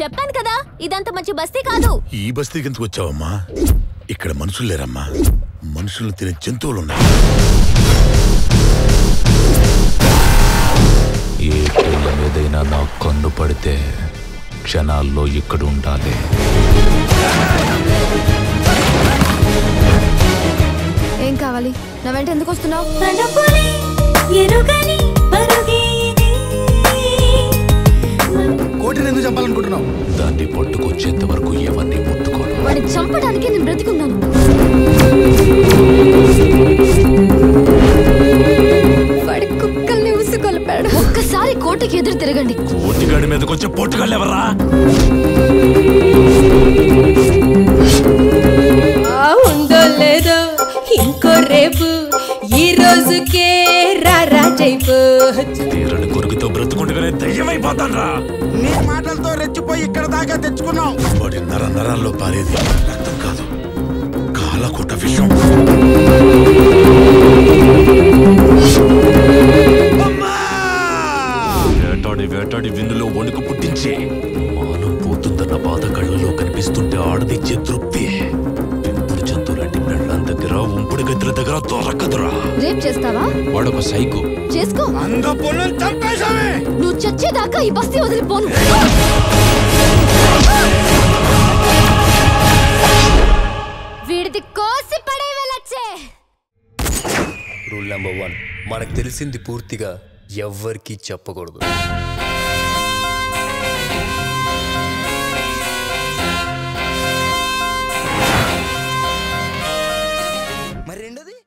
చెప్పాను కదా ఇదంత మంచి బస్తీ కాదు ఈ బస్తీకి ఎందుకు వచ్చావమ్మా ఇక్కడ మనుషులు లేరమ్మా మనుషులను తినే జంతువులు ఉన్నాయి ఏ పిల్ల మీదైనా నా కన్ను పడితే క్షణాల్లో ఇక్కడ ఉండాలి ఏం కావాలి నా వెంట ఎందుకు వస్తున్నావు అనుకుని ఎరుగని పరుగే ఇది. కోటిని ఎందుకు చంపాలనుకుంటున్నావు దాన్ని పట్టుకొచ్చేంత వరకు ఎవరిని ముట్టుకోను వాడిని చంపడానికి నేను బ్రతికున్నాను వాడి కుక్కల్ని ఉసుకొలిపాడు ఒక్కసారి కోటకి ఎదురు తిరగండి కోటిగాడి మీదకి వచ్చే పొట్టుగాళ్ళు ఎవరా ఆ ఉందో లేదో ఇంకో రేపు ఈ రోజుకే రారాజైపో తీరని కొరుకుతో బ్రతుకుండగానే దయ్యమైపోతాను రా నీ మాటలతో రెచ్చిపోయి ఇక్కడ దాకా తెచ్చుకున్నాం వాడి నర నరాల్లో పారేది రక్తం కాదు కాలకోట విషం వేటాడి వేటాడి విందులో వణుకు పుట్టించి మానం పోతుందన్న బాధ కళ్ళలో కనిపిస్తుంటే ఆడదిచ్చే తృప్తి పెంపుడు జంతువులాంటి పెళ్ళం దగ్గర ఉంపుడు గదుల దగ్గర దొరకదురా రేప్ చేస్తావా వాడొక సైకో చేసుకో అంద పొలం చంపేశామే నువ్వు చచ్చేదాకా ఈ బస్తీ వదిలిపోను వీడిది కోసి పడే వెళ్ళొచ్చే రూల్ నెంబర్ వన్ మనకు తెలిసింది పూర్తిగా ఎవ్వరికీ చెప్పకూడదు